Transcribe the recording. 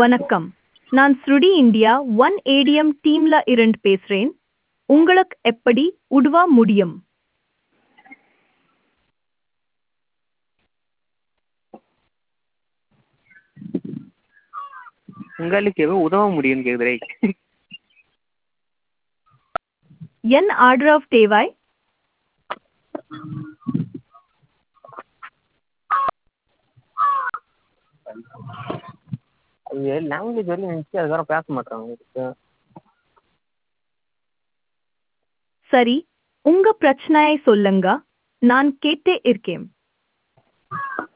வணக்கம் நான் ஸ்ருடி இந்தியா ஒன் ஏடிஎம் டீம்ல இருந்து பேசுறேன் உங்களுக்கு எப்படி உதவ முடியும் உங்களுக்கு எதுவும் உதவ முடியும்னு கேட்குறே என் ஆர்டர் ஆஃப் தேவாய் அது லாங்குவேஜ் வரையும் இருந்துச்சு அதுக்கப்புறம் பேச மாட்டேறாங்க சரி உங்க பிரச்சனையை சொல்லுங்க நான் கேட்டே இருக்கேன்